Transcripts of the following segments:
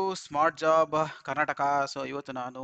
smart job Karnataka so ಇವತ್ತು ನಾನು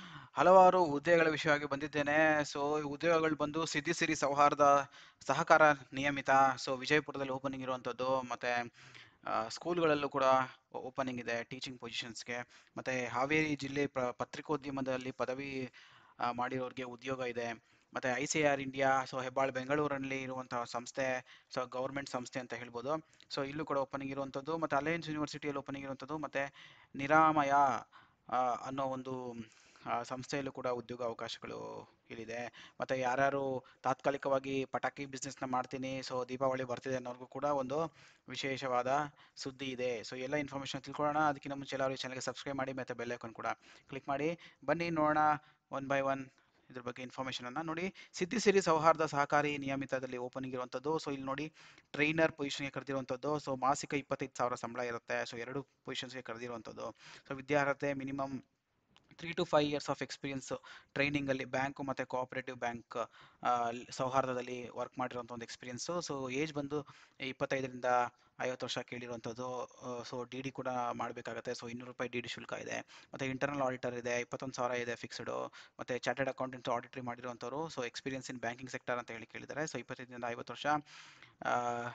ಹಲವಾರು ಹುದ್ದೆಗಳ ವಿಷಯವಾಗಿ ಬಂದಿದ್ದೇನೆ ಸೊ ಈ ಹುದ್ದೆಗಳು ಬಂದು ಸಿದ್ಧಿ ಸಿರಿ ಸೌಹಾರ್ದ ಸಹಕಾರ ನಿಯಮಿತ ಸೊ ವಿಜಯಪುರದಲ್ಲಿ ಓಪನಿಂಗ್ ಇರುವಂಥದ್ದು ಮತ್ತೆ ಆ, ಸ್ಕೂಲ್ಗಳಲ್ಲೂ ಕೂಡ ಓಪನಿಂಗ್ ಇದೆ ಟೀಚಿಂಗ್ ಪೊಸಿಷನ್ಸ್ಗೆ ಮತ್ತೆ ಹಾವೇರಿ ಜಿಲ್ಲೆ ಪ್ರ ಪತ್ರಿಕೋದ್ಯಮದಲ್ಲಿ ಪದವಿ ಆ, ಮಾಡಿರೋರಿಗೆ ಉದ್ಯೋಗ ಇದೆ ಮತ್ತೆ I C R India so Hebbal ಬೆಂಗಳೂರಲ್ಲಿ ಇರುವಂತಹ ಸಂಸ್ಥೆ ಸೊ ಗೌರ್ಮೆಂಟ್ ಸಂಸ್ಥೆ ಅಂತ ಹೇಳ್ಬೋದು ಸೊ ಇಲ್ಲೂ ಕೂಡ ಓಪನಿಂಗ್ ಇರುವಂಥದ್ದು ಮತ್ತೆ ಅಲಯನ್ಸ್ ಯೂನಿವರ್ಸಿಟಿಯಲ್ಲಿ ಓಪನಿಂಗ್ ಇರುವಂಥದ್ದು ಮತ್ತೆ ನಿರಾಮಯ ಆ, ಅನ್ನೋ ಒಂದು ಆ, ಸಂಸ್ಥೆಯಲ್ಲೂ ಕೂಡ ಉದ್ಯೋಗ ಅವಕಾಶಗಳು ಇಲ್ಲಿದೆ ಮತ್ತೆ ಯಾರ್ಯಾರು ತಾತ್ಕಾಲಿಕವಾಗಿ ಪಟಾಕಿ ಬಿಸ್ನೆಸ್ನ ಮಾಡ್ತೀನಿ ಸೊ ದೀಪಾವಳಿ ಬರ್ತಿದೆ ಅನ್ನೋರ್ಗೂ ಕೂಡ ಒಂದು ವಿಶೇಷವಾದ ಸುದ್ದಿ ಇದೆ ಸೊ ಎಲ್ಲ ಇನ್ಫಾರ್ಮೇಷನ್ ತಿಳ್ಕೊಳ್ಳೋಣ ಅದಕ್ಕಿಂತ ಮುಂಚೆ ಎಲ್ಲರೂ ಚಾನಲ್ಗೆ ಸಬ್ಸ್ಕ್ರೈಬ್ ಮಾಡಿ ಮತ್ತೆ ಬೆಲ್ ಐಕಾನ್ ಕೂಡ ಕ್ಲಿಕ್ ಮಾಡಿ ಬನ್ನಿ ನೋಡೋಣ ಒನ್ ಬೈ ಒನ್ ಇದ್ರ ಬಗ್ಗೆ ಇನ್ಫಾರ್ಮೇಷನ್ ಅನ್ನ ನೋಡಿ ಸಿದ್ಧಿ ಸಿರಿ ಸೌಹಾರ್ದ ಸಹಕಾರಿ ನಿಯಮಿತದಲ್ಲಿ ಓಪನಿಂಗ್ ಇರುವಂಥದ್ದು ಸೊ ಇಲ್ಲಿ ನೋಡಿ ಟ್ರೈನರ್ ಪೊಸಿಷನ್ಗೆ ಕರೆದಿರುವಂಥದ್ದು ಸೊ ಮಾಸಿಕ ಇಪ್ಪತ್ತೈದು ಸಾವಿರ ಸಂಬಳ ಇರುತ್ತೆ ಸೊ ಎರಡು ಪೊಸಿಷನ್ಸ್ಗೆ ಕರೆದಿರುವಂಥದ್ದು ಸೊ ವಿದ್ಯಾರ್ಹತೆ minimum three to five years of experience ಟ್ರೈನಿಂಗಲ್ಲಿ ಬ್ಯಾಂಕು ಮತ್ತು ಕೋಆಪರೇಟಿವ್ ಬ್ಯಾಂಕ್ ಸೌಹಾರ್ದದಲ್ಲಿ ವರ್ಕ್ ಮಾಡಿರುವಂಥ ಒಂದು ಎಕ್ಸ್ಪೀರಿಯನ್ಸು ಸೊ ಏಜ್ ಬಂದು ಇಪ್ಪತ್ತೈದರಿಂದ ಐವತ್ತು ವರ್ಷ ಕೇಳಿರುವಂಥದ್ದು ಸೊ ಡಿ ಡಿ ಕೂಡ ಮಾಡಬೇಕಾಗತ್ತೆ ಸೊ ಇನ್ನೂರು ರೂಪಾಯಿ ಡಿ ಡಿ ಶುಲ್ಕ ಇದೆ ಮತ್ತು ಇಂಟರ್ನಲ್ ಆಡಿಟರ್ ಇದೆ ಇಪ್ಪತ್ತೊಂದು ಸಾವಿರ ಇದೆ ಫಿಕ್ಸ್ಡು ಮತ್ತು ಚಾರ್ಟೆಡ್ ಅಕೌಂಟೆಂಟ್ ಆಡಿಟ್ರಿ ಮಾಡಿರುವಂಥವ್ರು so experience in banking sector ಅಂತ ಹೇಳಿ ಕೇಳಿದ್ದಾರೆ ಸೊ ಇಪ್ಪತ್ತೈದರಿಂದ ಐವತ್ತು ವರ್ಷ ಆ,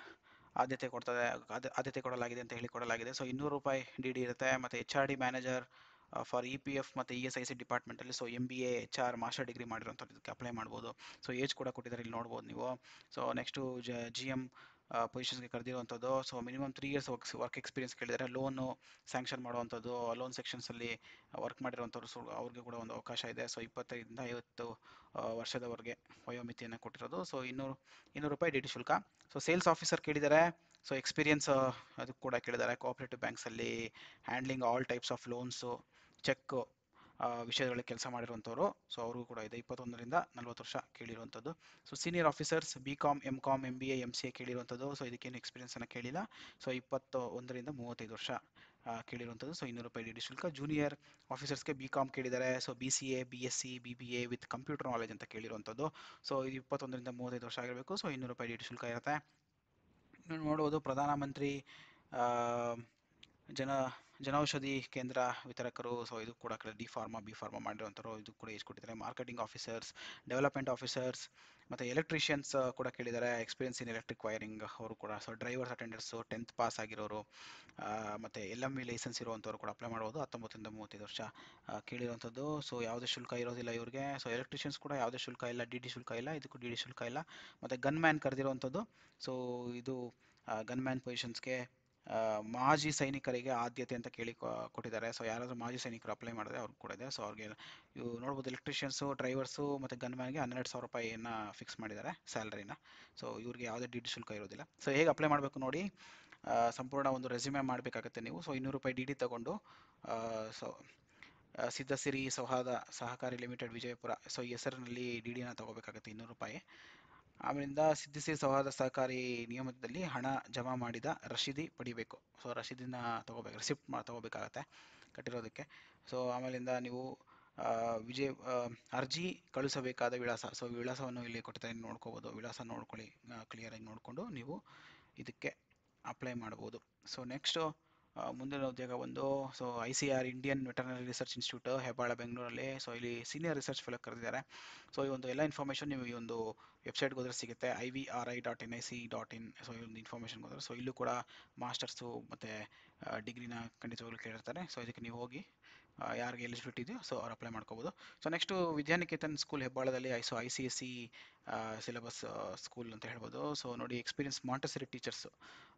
ಆದ್ಯತೆ ಕೊಡ್ತದೆ ಆದ್ಯ- ಆದ್ಯತೆ ಕೊಡಲಾಗಿದೆ ಅಂತ ಹೇಳಿ ಕೊಡಲಾಗಿದೆ ಸೊ ಇನ್ನೂರು ರೂಪಾಯಿ ಡಿ ಡಿ ಇರುತ್ತೆ ಮತ್ತು H R D manager for E P F ಮತ್ತು ಇ ಎಸ್ ಐ ಸಿ ಡಿಪಾರ್ಟ್ಮೆಂಟಲ್ಲಿ so M B A H R master degree ಮಾಡಿರೋಂಥದ್ದು ಇದಕ್ಕೆ ಅಪ್ಲೈ ಮಾಡ್ಬೋದು ಸೊ ಏಜ್ ಕೂಡ ಕೊಟ್ಟಿದ್ದಾರೆ ಇಲ್ಲಿ ನೋಡ್ಬೋದು ನೀವು ಸೊ ನೆಕ್ಸ್ಟು ಜ ಜಿ ಎಮ್ ಪೊಸಿಷನ್ಸ್ಗೆ ಕರೆದಿರುವಂಥದ್ದು so minimum three years work work experience ಕೇಳಿದ್ದಾರೆ ಲೋನು ಸ್ಯಾಂಕ್ಷನ್ ಮಾಡುವಂಥದ್ದು ಲೋನ್ ಸೆಕ್ಷನ್ಸಲ್ಲಿ ವರ್ಕ್ ಮಾಡಿರುವಂಥವ್ರು ಸೊ ಅವ್ರಿಗೆ ಕೂಡ ಒಂದು ಅವಕಾಶ ಇದೆ ಸೊ ಇಪ್ಪತ್ತೈದರಿಂದ ಐವತ್ತು ಆ, ವರ್ಷದವರೆಗೆ ವಯೋಮಿತಿಯನ್ನು ಕೊಟ್ಟಿರೋದು ಸೊ ಇನ್ನೂರು ಇನ್ನೂರು ರೂಪಾಯಿ ಡಿ ಟಿ ಶುಲ್ಕ ಸೊ ಸೇಲ್ಸ್ ಆಫೀಸರ್ ಕೇಳಿದ್ದಾರೆ ಸೊ ಎಕ್ಸ್ಪೀರಿಯನ್ಸ್ ಅದಕ್ಕೆ ಕೂಡ ಕೇಳಿದ್ದಾರೆ ಕೋಆಪರೇಟಿವ್ ಬ್ಯಾಂಕ್ಸಲ್ಲಿ handling all types of loans check ವಿಷಯಗಳಲ್ಲಿ ಕೆಲಸ ಮಾಡಿರುವಂಥವ್ರು ಸೊ ಅವ್ರಿಗೂ ಕೂಡ ಇದೆ ಇಪ್ಪತ್ತೊಂದರಿಂದ ನಲ್ವತ್ತು ವರ್ಷ ಕೇಳಿರುವಂಥದ್ದು so senior officers B Com M Com M B A M C A ಕೇಳಿರುವಂಥದ್ದು ಸೊ ಇದಕ್ಕೇನು ಎಕ್ಸ್ಪೀರಿಯನ್ಸನ್ನು ಕೇಳಿಲ್ಲ ಸೊ ಇಪ್ಪತ್ತು ಒಂದರಿಂದ ಮೂವತ್ತೈದು ವರ್ಷ ಆ, ಕೇಳಿರುವಂಥದ್ದು ಸೊ ಇನ್ನೂರು ರೂಪಾಯಿ ಡಿ ಡಿ ಶುಲ್ಕ ಜೂನಿಯರ್ ಆಫೀಸರ್ಸ್ಗೆ ಬಿ ಕಾಮ್ ಕೇಳಿದ್ದಾರೆ so B C A B S C B B A with computer knowledge ಅಂತ ಕೇಳಿರುವಂಥದ್ದು ಸೊ ಇದು ಇಪ್ಪತ್ತೊಂದರಿಂದ ಮೂವತ್ತೈದು ವರ್ಷ ಆಗಿರಬೇಕು ಸೊ ಇನ್ನೂರು ರೂಪಾಯಿ ಡಿ ಡಿ ಶುಲ್ಕ ಇರುತ್ತೆ ನೀವು ನೋಡ್ಬೋದು ಪ್ರಧಾನಮಂತ್ರಿ ಆ, ಜನ ಜನೌಷಧಿ ಕೇಂದ್ರ ವಿತರಕರು ಸೊ ಇದು ಕೂಡ ಡಿ ಫಾರ್ಮಾ ಬಿ ಫಾರ್ಮಾ ಮಾಡಿರುವಂಥವ್ರು ಇದು ಕೂಡ ಏಜ್ ಕೊಟ್ಟಿದ್ದಾರೆ ಮಾರ್ಕೆಟಿಂಗ್ ಆಫೀಸರ್ಸ್ ಡೆವಲಪ್ಮೆಂಟ್ ಆಫೀಸರ್ಸ್ ಮತ್ತು ಎಲೆಕ್ಟ್ರಿಷಿಯನ್ಸ್ ಕೂಡ ಕೇಳಿದ್ದಾರೆ ಎಕ್ಸ್ಪೀರಿಯನ್ಸ್ ಇನ್ ಎಲೆಕ್ಟ್ರಿಕ್ ವೈರಿಂಗ್ ಅವರು ಕೂಡ so drivers attenders tenth pass ಆಗಿರೋರು ಆ, ಮತ್ತೆ ಎಲ್ ಎಮ್ ಇ ಲೈಸೆನ್ಸ್ ಇರುವಂಥವ್ರು ಕೂಡ ಅಪ್ಲೈ ಮಾಡ್ಬೋದು ಹತ್ತೊಂಬತ್ತರಿಂದ ಮೂವತ್ತೈದು ವರ್ಷ ಆ, ಕೇಳಿರುವಂಥದ್ದು ಸೊ ಯಾವುದೇ ಶುಲ್ಕ ಇರೋದಿಲ್ಲ ಇವ್ರಿಗೆ ಸೊ ಎಲೆಕ್ಟ್ರಿಷಿಯನ್ಸ್ ಕೂಡ ಯಾವುದೇ ಶುಲ್ಕ ಇಲ್ಲ ಡಿ ಡಿ ಶುಲ್ಕ ಇಲ್ಲ ಇದಕ್ಕೂ ಡಿ ಡಿ ಶುಲ್ಕ ಇಲ್ಲ ಮತ್ತು ಗನ್ ಮ್ಯಾನ್ ಕರೆದಿರುವಂಥದ್ದು ಸೊ ಇದು ಗನ್ ಮ್ಯಾನ್ ಪೊಸಿಷನ್ಸ್ಗೆ ಮಾಜಿ ಸೈನಿಕರಿಗೆ ಆದ್ಯತೆ ಅಂತ ಕೇಳಿ ಕೊ- ಕೊಟ್ಟಿದ್ದಾರೆ ಸೊ ಯಾರಾದರೂ ಮಾಜಿ ಸೈನಿಕರು ಅಪ್ಲೈ ಮಾಡಿದ್ರೆ ಅವ್ರಿಗೆ ಕೂಡ ಇದೆ ಸೊ ಅವ್ರಿಗೆ ಇವು ನೋಡ್ಬೋದು ಎಲೆಕ್ಟ್ರಿಷಿಯನ್ಸು ಡ್ರೈವರ್ಸು ಮತ್ತು ಗನ್ ಮ್ಯಾನ್ಗೆ ಹನ್ನೆರಡು ಸಾವಿರ ರೂಪಾಯಿಯನ್ನು ಫಿಕ್ಸ್ ಮಾಡಿದ್ದಾರೆ ಸ್ಯಾಲ್ರಿನ ಸೊ ಇವ್ರಿಗೆ ಯಾವುದೇ ಡಿ ಡಿ ಶುಲ್ಕ ಇರೋದಿಲ್ಲ ಸೊ ಹೇಗೆ ಅಪ್ಲೈ ಮಾಡಬೇಕು ನೋಡಿ ಆ, ಸಂಪೂರ್ಣ ಒಂದು ರೆಸ್ಯೂಮೆ ಮಾಡಬೇಕಾಗತ್ತೆ ನೀವು ಸೊ ಇನ್ನೂರು ರೂಪಾಯಿ ಡಿ ಡಿ ತಗೊಂಡು ಸೊ ಸಿದ್ಧಸಿರಿ ಸೌಹಾರ್ದ ಸಹಕಾರಿ ಲಿಮಿಟೆಡ್ ವಿಜಯಪುರ ಸೊ ಈ ಹೆಸರಿನಲ್ಲಿ ಡಿ ಡಿನ ತಗೋಬೇಕಾಗತ್ತೆ ಇನ್ನೂರು ರೂಪಾಯಿ ಆಮೇಲಿಂದ ಸಿದ್ಧಸಿರಿ ಸೌಹಾರ್ದ ಸಹಕಾರಿ ನಿಯಮದಲ್ಲಿ ಹಣ ಜಮಾ ಮಾಡಿದ ರಶೀದಿ ಪಡಿಬೇಕು ಸೊ ರಶೀದಿನ ತಗೋಬೇಕು ರಿಸಿಪ್ಟ್ ಮಾ ತಗೋಬೇಕಾಗತ್ತೆ ಕಟ್ಟಿರೋದಕ್ಕೆ ಸೊ ಆಮೇಲಿಂದ ನೀವು ಆ, ವಿಜಯ್ ಆ, ಅರ್ಜಿ ಕಳಿಸಬೇಕಾದ ವಿಳಾಸ ಸೊ ವಿಳಾಸವನ್ನು ಇಲ್ಲಿ ಕೊಟ್ಟಿದ್ದಾರೆ ನೋಡ್ಕೋಬೋದು ವಿಳಾಸ ನೋಡ್ಕೊಳ್ಳಿ ಕ್ಲಿಯರಾಗಿ ನೋಡಿಕೊಂಡು ನೀವು ಇದಕ್ಕೆ ಅಪ್ಲೈ ಮಾಡ್ಬೋದು ಸೊ ನೆಕ್ಸ್ಟು ಮುಂದಿನ ಉದ್ಯೋಗ ಒಂದು so I C R Indian veterinary research institute Hebbal ಬೆಂಗಳೂರಲ್ಲಿ ಸೊ ಇಲ್ಲಿ ಸೀನಿಯರ್ ರಿಸರ್ಚ್ ಫೆಲೋ ಕರೆದಿದ್ದಾರೆ ಸೊ ಈ ಒಂದು ಎಲ್ಲ ಇನ್ಫಾರ್ಮೇಷನ್ ನೀವು ಈ ಒಂದು ವೆಬ್ಸೈಟ್ಗೆ ಹೋದ್ರೆ ಸಿಗುತ್ತೆ I V R I dot N I C dot in so ಈ ಒಂದು ಇನ್ಫಾರ್ಮೇಷನ್ ಹೋದ್ರೆ ಸೊ ಇಲ್ಲೂ ಕೂಡ ಮಾಸ್ಟರ್ಸು ಮತ್ತು ಡಿಗ್ರಿನ ಖಂಡಿತವಾಗ್ಲೂ ಕೇಳಿರ್ತಾರೆ ಸೊ ಇದಕ್ಕೆ ನೀವು ಹೋಗಿ ಆ, ಯಾರಿಗೆ ಎಲಿಜಿಬಿಲಿಟಿ ಇದೆಯೋ ಸೊ ಅವ್ರು ಅಪ್ಲೈ ಮಾಡ್ಕೋಬೋದು ಸೊ ನೆಕ್ಸ್ಟು ವಿದ್ಯಾನಿಕೇತನ್ ಸ್ಕೂಲ್ ಹೆಬ್ಬಾಳದಲ್ಲಿ I so I C S C syllabus school ಅಂತ ಹೇಳ್ಬೋದು ಸೊ ನೋಡಿ experience Montessori teachers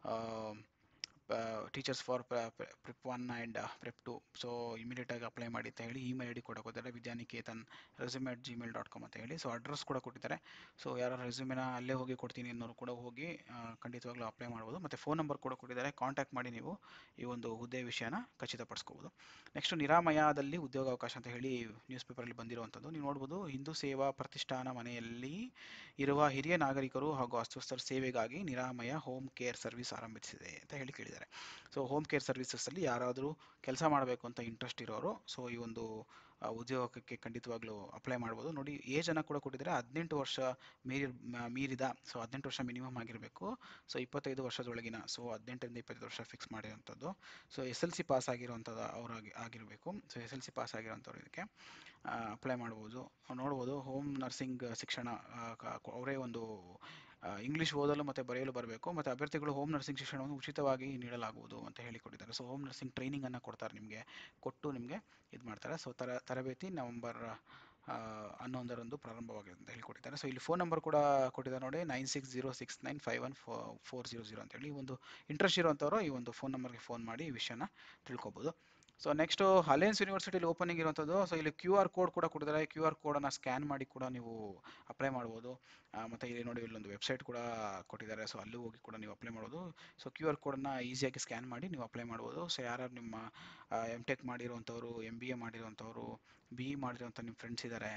teachers for prep one and prep two so ಇಮಿಡಿಯೇಟಾಗಿ ಅಪ್ಲೈ ಮಾಡಿ ಅಂತ ಹೇಳಿ ಇಮೇಲ್ ಐ ಡಿ ಕೂಡ ಕೊಟ್ಟಿದ್ದಾರೆ Vidyaniketan resume at Gmail dot com ಅಂತ ಹೇಳಿ ಸೊ ಅಡ್ರೆಸ್ ಕೂಡ ಕೊಟ್ಟಿದ್ದಾರೆ ಸೊ ಯಾರು ರೆಸ್ಯೂಮೆನ ಅಲ್ಲೇ ಹೋಗಿ ಕೊಡ್ತೀನಿ ಅನ್ನೋರು ಕೂಡ ಹೋಗಿ ಆ, ಖಂಡಿತವಾಗ್ಲೂ ಅಪ್ಲೈ ಮಾಡ್ಬೋದು ಮತ್ತು ಫೋನ್ ನಂಬರ್ ಕೂಡ ಕೊಟ್ಟಿದ್ದಾರೆ ಕಾಂಟ್ಯಾಕ್ಟ್ ಮಾಡಿ ನೀವು ಈ ಒಂದು ಹುದ್ದೆ ವಿಷಯನ ಖಚಿತಪಡಿಸ್ಕೋಬೋದು ನೆಕ್ಸ್ಟ್ ನಿರಾಮಯದಲ್ಲಿ ಉದ್ಯೋಗಾವಕಾಶ ಅಂತ ಹೇಳಿ ನ್ಯೂಸ್ ಪೇಪರಲ್ಲಿ ಬಂದಿರುವಂಥದ್ದು ನೀವು ನೋಡ್ಬೋದು ಹಿಂದೂ ಸೇವಾ ಪ್ರತಿಷ್ಠಾನ ಮನೆಯಲ್ಲಿ ಇರುವ ಹಿರಿಯ ನಾಗರಿಕರು ಹಾಗೂ ಅಸ್ವಸ್ಥರ ಸೇವೆಗಾಗಿ ನಿರಾಮಯ ಹೋಮ್ ಕೇರ್ ಸರ್ವಿಸ್ ಆರಂಭಿಸಿದೆ ಅಂತ ಹೇಳಿ ಕೇಳಿದ್ದಾರೆ ಸೊ ಹೋಮ್ ಕೇರ್ ಸರ್ವಿಸಸ್ಸಲ್ಲಿ ಯಾರಾದರೂ ಕೆಲಸ ಮಾಡಬೇಕು ಅಂತ ಇಂಟ್ರೆಸ್ಟ್ ಇರೋರು ಸೊ ಈ ಒಂದು ಆ, ಉದ್ಯೋಗಕ್ಕೆ ಖಂಡಿತವಾಗ್ಲೂ ಅಪ್ಲೈ ಮಾಡ್ಬೋದು ನೋಡಿ ಏಜನ್ನು ಕೂಡ ಕೊಟ್ಟಿದ್ದಾರೆ ಹದಿನೆಂಟು ವರ್ಷ ಮೀರಿ ಮ- ಮೀರಿದ ಸೊ ಹದಿನೆಂಟು ವರ್ಷ ಮಿನಿಮಮ್ ಆಗಿರಬೇಕು ಸೊ ಇಪ್ಪತ್ತೈದು ವರ್ಷದೊಳಗಿನ ಸೊ ಹದಿನೆಂಟರಿಂದ ಇಪ್ಪತ್ತೈದು ವರ್ಷ ಫಿಕ್ಸ್ ಮಾಡಿರೋಂಥದ್ದು so S L C pass ಆಗಿರುವಂಥದ್ದು ಅವರಾಗಿ ಆಗಿರಬೇಕು so S L C pass ಆಗಿರೋಂಥವ್ರು ಇದಕ್ಕೆ ಅಪ್ಲೈ ಮಾಡ್ಬೋದು ನೋಡ್ಬೋದು ಹೋಮ್ ನರ್ಸಿಂಗ್ ಶಿಕ್ಷಣ ಆ, ಕ- ಅವರೇ ಒಂದು ಆ, ಇಂಗ್ಲಿಷ್ ಓದಲು ಮತ್ತು ಬರೆಯಲು ಬರಬೇಕು ಮತ್ತು ಅಭ್ಯರ್ಥಿಗಳು ಹೋಮ್ ನರ್ಸಿಂಗ್ ಶಿಕ್ಷಣವನ್ನು ಉಚಿತವಾಗಿ ನೀಡಲಾಗುವುದು ಅಂತ ಹೇಳಿಕೊಟ್ಟಿದ್ದಾರೆ ಸೊ ಹೋಮ್ ನರ್ಸಿಂಗ್ ಟ್ರೈನಿಂಗನ್ನು ಕೊಡ್ತಾರೆ ನಿಮಗೆ ಕೊಟ್ಟು ನಿಮಗೆ ಇದು ಮಾಡ್ತಾರೆ ಸೊ ತರ ತರಬೇತಿ ನವೆಂಬರ್ ಆ, ಹನ್ನೊಂದರಂದು ಪ್ರಾರಂಭವಾಗಿದೆ ಅಂತ ಹೇಳಿಕೊಟ್ಟಿದ್ದಾರೆ ಸೊ ಇಲ್ಲಿ ಫೋನ್ ನಂಬರ್ ಕೂಡ ಕೊಟ್ಟಿದ್ದಾರೆ ನೋಡಿ nine six zero six nine five one four four zero zero ಅಂತೇಳಿ ಈ ಒಂದು ಇಂಟ್ರೆಸ್ಟ್ ಇರುವಂಥವ್ರು ಈ ಒಂದು ಫೋನ್ ನಂಬರ್ಗೆ ಫೋನ್ ಮಾಡಿ ಈ ವಿಷಯನ ತಿಳ್ಕೊಬೋದು ಸೊ ನೆಕ್ಸ್ಟು ಅಲಯನ್ಸ್ ಯೂನಿವರ್ಸಿಟಿಲಿ ಓಪನಿಂಗ್ ಇರುವಂಥದ್ದು ಸೊ ಇಲ್ಲಿ ಕ್ಯೂ ಆರ್ ಕೋಡ್ ಕೂಡ ಕೊಟ್ಟಿದ್ದಾರೆ ಕ್ಯೂ ಆರ್ ಕೋಡನ್ನು ಸ್ಕ್ಯಾನ್ ಮಾಡಿ ಕೂಡ ನೀವು ಅಪ್ಲೈ ಮಾಡ್ಬೋದು ಆ, ಮತ್ತೆ ಇಲ್ಲಿ ನೋಡಿ ಇಲ್ಲೊಂದು ವೆಬ್ಸೈಟ್ ಕೂಡ ಕೊಟ್ಟಿದ್ದಾರೆ ಸೊ ಅಲ್ಲೂ ಹೋಗಿ ಕೂಡ ನೀವು ಅಪ್ಲೈ ಮಾಡ್ಬೋದು ಸೊ ಕ್ಯೂ ಆರ್ ಕೋಡನ್ನು ಈಸಿಯಾಗಿ ಸ್ಕ್ಯಾನ್ ಮಾಡಿ ನೀವು ಅಪ್ಲೈ ಮಾಡ್ಬೋದು ಸೊ ಯಾರ್ಯಾರು ನಿಮ್ಮ ಎಮ್ ಟೆಕ್ ಮಾಡಿರುವಂಥವ್ರು ಎಮ್ ಬಿ ಎ ಮಾಡಿರುವಂಥವ್ರು ಬಿ ಇ ಮಾಡಿರುವಂಥ ನಿಮ್ಮ ಫ್ರೆಂಡ್ಸ್ ಇದ್ದಾರೆ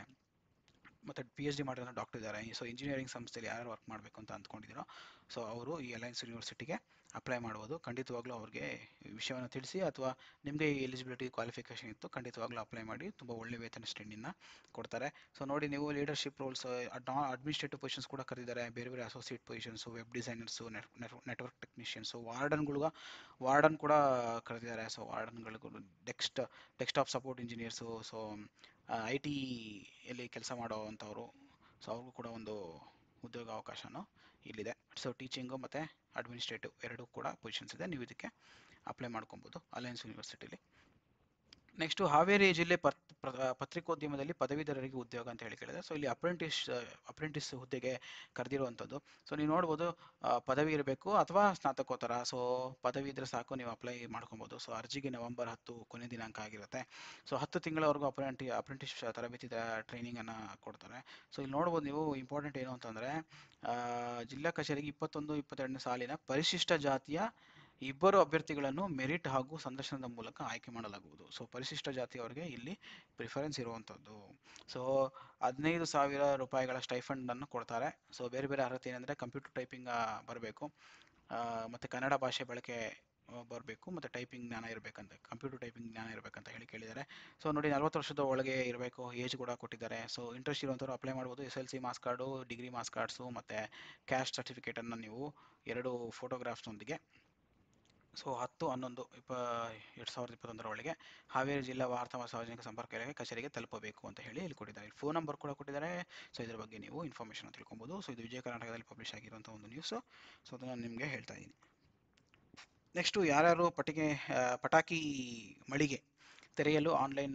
ಮತ್ತು ಪಿ ಎಚ್ ಡಿ ಮಾಡಿರೋ ಡಾಕ್ಟರ್ ಇದ್ದಾರೆ ಸೊ ಇಂಜಿನಿಯರಿಂಗ್ ಸಂಸ್ಥೆಯಲ್ಲಿ ಯಾರು ವರ್ಕ್ ಮಾಡಬೇಕು ಅಂತ ಅಂದ್ಕೊಂಡಿದ್ದೀರೋ ಸೊ ಅವರು ಈ ಅಲಯನ್ಸ್ ಯೂನಿವರ್ಸಿಟಿಗೆ ಅಪ್ಲೈ ಮಾಡ್ಬೋದು ಖಂಡಿತವಾಗ್ಲೂ ಅವ್ರಿಗೆ ಈ ವಿಷಯವನ್ನು ತಿಳಿಸಿ ಅಥವಾ ನಿಮಗೆ ಈ ಎಲಿಜಿಬಿಲಿಟಿ ಕ್ವಾಲಿಫಿಕೇಷನ್ ಇತ್ತು ಖಂಡಿತವಾಗ್ಲೂ ಅಪ್ಲೈ ಮಾಡಿ ತುಂಬ ಒಳ್ಳೆ ವೇತನ ಶ್ರೇಣಿನ ಕೊಡ್ತಾರೆ ಸೊ ನೋಡಿ ನೀವು ಲೀಡರ್ಶಿಪ್ ರೋಲ್ಸ್ ಅಡ್ಮಿನಿಸ್ಟ್ರೇಟಿವ್ ಪೊಸಿಷನ್ಸ್ ಕೂಡ ಕರೆದಿದ್ದಾರೆ ಬೇರೆ ಬೇರೆ associate positions web designers network technicians ವಾರ್ಡನ್ಗಳ್ಗ ವಾರ್ಡನ್ ಕೂಡ ಕರೆದಿದ್ದಾರೆ ಸೊ ವಾರ್ಡನ್ಗಳಿಗೂ ಡೆಕ್ಸ್ಟ್ desktop support engineers so I ಟಿಯಲ್ಲಿ ಕೆಲಸ ಮಾಡೋವಂಥವ್ರು ಸೊ ಅವ್ರಿಗೂ ಕೂಡ ಒಂದು ಉದ್ಯೋಗ ಅವಕಾಶನೂ ಇಲ್ಲಿದೆ ಸೊ ಟೀಚಿಂಗು ಮತ್ತು ಅಡ್ಮಿನಿಸ್ಟ್ರೇಟಿವ್ ಎರಡೂ ಕೂಡ ಪೊಸಿಷನ್ಸ್ ಇದೆ ನೀವು ಇದಕ್ಕೆ ಅಪ್ಲೈ ಮಾಡ್ಕೊಬೋದು ಅಲಯನ್ಸ್ ಯೂನಿವರ್ಸಿಟಿಲಿ ನೆಕ್ಸ್ಟು ಹಾವೇರಿ ಜಿಲ್ಲೆ ಪತ್ ಪ್ರ- ಪತ್ರಿಕೋದ್ಯಮದಲ್ಲಿ ಪದವೀಧರರಿಗೆ ಉದ್ಯೋಗ ಅಂತ ಹೇಳಿ ಕೇಳಿದೆ ಸೊ ಇಲ್ಲಿ ಅಪ್ರೆಂಟಿಸ್ ಅಪ್ರೆಂಟಿಸ್ ಹುದ್ದೆಗೆ ಕರೆದಿರುವಂಥದ್ದು ಸೊ ನೀವು ನೋಡ್ಬೋದು ಆ, ಪದವಿ ಇರಬೇಕು ಅಥವಾ ಸ್ನಾತಕೋತ್ತರ ಸೊ ಪದವಿ ಇದ್ರೆ ಸಾಕು ನೀವು ಅಪ್ಲೈ ಮಾಡ್ಕೊಬೋದು ಸೊ ಅರ್ಜಿಗೆ ನವೆಂಬರ್ ಹತ್ತು ಕೊನೆ ದಿನಾಂಕ ಆಗಿರುತ್ತೆ ಸೊ ಹತ್ತು ತಿಂಗಳವರೆಗೂ ಅಪ್ರೆಂಟಿ ಅಪ್ರೆಂಟಿಸ್ ತರಬೇತಿ ಟ್ರೈನಿಂಗನ್ನು ಕೊಡ್ತಾರೆ ಸೊ ಇಲ್ಲಿ ನೋಡ್ಬೋದು ನೀವು ಇಂಪಾರ್ಟೆಂಟ್ ಏನು ಅಂತಂದರೆ ಜಿಲ್ಲಾ ಕಚೇರಿಗೆ ಇಪ್ಪತ್ತೊಂದು ಇಪ್ಪತ್ತೆರಡನೇ ಸಾಲಿನ ಪರಿಶಿಷ್ಟ ಜಾತಿಯ ಇಬ್ಬರು ಅಭ್ಯರ್ಥಿಗಳನ್ನು ಮೆರಿಟ್ ಹಾಗೂ ಸಂದರ್ಶನದ ಮೂಲಕ ಆಯ್ಕೆ ಮಾಡಲಾಗುವುದು ಸೊ ಪರಿಶಿಷ್ಟ ಜಾತಿಯವರಿಗೆ ಇಲ್ಲಿ ಪ್ರಿಫರೆನ್ಸ್ ಇರುವಂಥದ್ದು ಸೊ ಹದಿನೈದು ಸಾವಿರ ರೂಪಾಯಿಗಳ ಸ್ಟೈಫಂಡ್ ಅನ್ನು ಕೊಡ್ತಾರೆ ಸೊ ಬೇರೆ ಬೇರೆ ಅರ್ಹತೆ ಏನಂದರೆ ಕಂಪ್ಯೂಟರ್ ಟೈಪಿಂಗ್ ಬರಬೇಕು ಮತ್ತು ಕನ್ನಡ ಭಾಷೆ ಬಳಕೆ ಬರಬೇಕು ಮತ್ತು ಟೈಪಿಂಗ್ ಜ್ಞಾನ ಇರಬೇಕಂತ ಕಂಪ್ಯೂಟರ್ ಟೈಪಿಂಗ್ ಜ್ಞಾನ ಇರಬೇಕಂತ ಹೇಳಿ ಕೇಳಿದ್ದಾರೆ ಸೊ ನೋಡಿ ನಲ್ವತ್ತು ವರ್ಷದ ಒಳಗೆ ಇರಬೇಕು ಏಜ್ ಕೂಡ ಕೊಟ್ಟಿದ್ದಾರೆ ಸೊ ಇಂಟ್ರೆಸ್ಟ್ ಇರುವಂಥವ್ರು ಅಪ್ಲೈ ಮಾಡ್ಬೋದು S L C marks card degree marks cards ಮತ್ತು ಕ್ಯಾಸ್ಟ್ ಸರ್ಟಿಫಿಕೇಟನ್ನು ನೀವು ಎರಡು ಫೋಟೋಗ್ರಾಫ್ಸ್ನೊಂದಿಗೆ ಸೊ ಹತ್ತು ಹನ್ನೊಂದು ಇಪ್ಪ ಎರಡು ಸಾವಿರದ ಇಪ್ಪತ್ತೊಂದರ ಒಳಗೆ ಹಾವೇರಿ ಜಿಲ್ಲಾ ವಾರ್ತಾ ಮತ್ತು ಸಾರ್ವಜನಿಕ ಸಂಪರ್ಕ ಇಲಾಖೆ ಕಚೇರಿಗೆ ತಲುಪಬೇಕು ಅಂತ ಹೇಳಿ ಇಲ್ಲಿ ಕೊಟ್ಟಿದ್ದಾರೆ ಇಲ್ಲಿ ಫೋನ್ ನಂಬರ್ ಕೂಡ ಕೊಟ್ಟಿದ್ದಾರೆ ಸೊ ಇದ್ರ ಬಗ್ಗೆ ನೀವು ಇನ್ಫಾರ್ಮೇಷನ್ ತಿಳ್ಕೊಬೋದು ಸೊ ಇದು ವಿಜಯ ಕರ್ನಾಟಕದಲ್ಲಿ ಪಬ್ಲಿಷ್ ಆಗಿರುವಂಥ ಒಂದು ನ್ಯೂಸು ಸೊ ಅದನ್ನು ನಾನು ನಿಮಗೆ ಹೇಳ್ತಾ ಇದ್ದೀನಿ ನೆಕ್ಸ್ಟು ಯಾರ್ಯಾರು ಪಟಿಕೆ ಆ, ಪಟಾಕಿ ಮಳಿಗೆ ತೆರೆಯಲು ಆನ್ಲೈನ್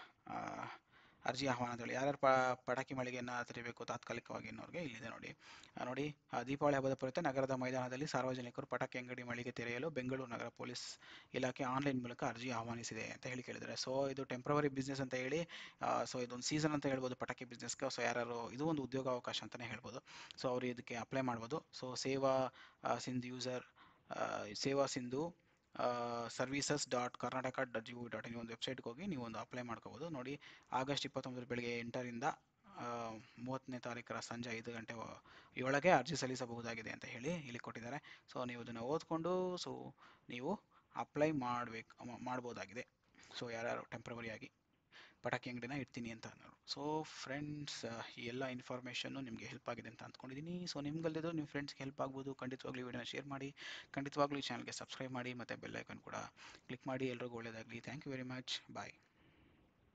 ಅರ್ಜಿ ಆಹ್ವಾನ ಅಂತೇಳಿ ಯಾರ್ಯಾರು ಪ ಪಟಾಕಿ ಮಳಿಗೆಯನ್ನು ತೆರಿಬೇಕು ತಾತ್ಕಾಲಿಕವಾಗಿ ಅನ್ನೋರಿಗೆ ಇಲ್ಲಿದೆ ನೋಡಿ ಆ, ನೋಡಿ ಆ, ದೀಪಾವಳಿ ಹಬ್ಬದ ಪ್ರಯುಕ್ತ ನಗರದ ಮೈದಾನದಲ್ಲಿ ಸಾರ್ವಜನಿಕರು ಪಟಾಕಿ ಅಂಗಡಿ ಮಳಿಗೆ ತೆರೆಯಲು ಬೆಂಗಳೂರು ನಗರ ಪೊಲೀಸ್ ಇಲಾಖೆ ಆನ್ಲೈನ್ ಮೂಲಕ ಅರ್ಜಿ ಆಹ್ವಾನಿಸಿದೆ ಅಂತ ಹೇಳಿ ಕೇಳಿದ್ದಾರೆ ಸೊ ಇದು ಟೆಂಪ್ರವರಿ ಬಿಸ್ನೆಸ್ ಅಂತ ಹೇಳಿ ಸೊ ಇದೊಂದು ಸೀಸನ್ ಅಂತ ಹೇಳ್ಬೋದು ಪಟಾಕಿ ಬಿಸ್ನೆಸ್ಗೆ ಸೊ ಯಾರು ಇದು ಒಂದು ಉದ್ಯೋಗ ಅವಕಾಶ ಅಂತಲೇ ಹೇಳ್ಬೋದು ಸೊ ಅವರು ಇದಕ್ಕೆ ಅಪ್ಲೈ ಮಾಡ್ಬೋದು ಸೊ ಸೇವಾ ಆ, ಸಿಂಧ್ user Seva Sindhu services dot Karnataka dot G dot in ಒಂದು ವೆಬ್ಸೈಟ್ಗೆ ಹೋಗಿ ನೀವು ಒಂದು ಅಪ್ಲೈ ಮಾಡ್ಕೋಬೋದು ನೋಡಿ ಆಗಸ್ಟ್ ಇಪ್ಪತ್ತೊಂಬತ್ತರ ಬೆಳಗ್ಗೆ ಎಂಟರಿಂದ ಆ, ಮೂವತ್ತನೇ ತಾರೀಕರ ಸಂಜೆ ಐದು ಗಂಟೆ ಒ- ಒಳಗೆ ಅರ್ಜಿ ಸಲ್ಲಿಸಬಹುದಾಗಿದೆ ಅಂತ ಹೇಳಿ ಇಲ್ಲಿ ಕೊಟ್ಟಿದ್ದಾರೆ ಸೊ ನೀವು ಇದನ್ನು ಓದ್ಕೊಂಡು ಸೊ ನೀವು ಅಪ್ಲೈ ಮಾಡಬೇಕು ಮಾಡ್ಬೋದಾಗಿದೆ ಸೊ ಯಾರ್ಯಾರು ಟೆಂಪ್ರವರಿಯಾಗಿ ಪಟಾಕಿ ಅಂಗಡಿನ ಇಡ್ತೀನಿ ಅಂತ ಅನ್ನೋರು ಸೊ ಫ್ರೆಂಡ್ಸ್ ಈ ಎಲ್ಲ ಇನ್ಫಾರ್ಮೇಷನ್ನು ನಿಮಗೆ ಹೆಲ್ಪ್ ಆಗಿದೆ ಅಂತ ಅಂದ್ಕೊಂಡಿದ್ದೀನಿ ಸೊ ನಿಮ್ಗಲ್ದಿದ್ರು ನಿಮ್ಮ ಫ್ರೆಂಡ್ಸ್ಗೆ ಹೆಲ್ಪ್ ಆಗ್ಬೋದು ಖಂಡಿತವಾಗ್ಲೂ ವಿಡಿಯೋನ ಶೇರ್ ಮಾಡಿ ಖಂಡಿತವಾಗ್ಲೂ ಈ ಚಾನಲ್ಗೆ ಸಬ್ಸ್ಕ್ರೈಬ್ ಮಾಡಿ ಮತ್ತು ಬೆಲ್ ಐಕನ್ ಕೂಡ ಕ್ಲಿಕ್ ಮಾಡಿ ಎಲ್ರಿಗೂ ಒಳ್ಳೆಯದಾಗಲಿ thank you very much bye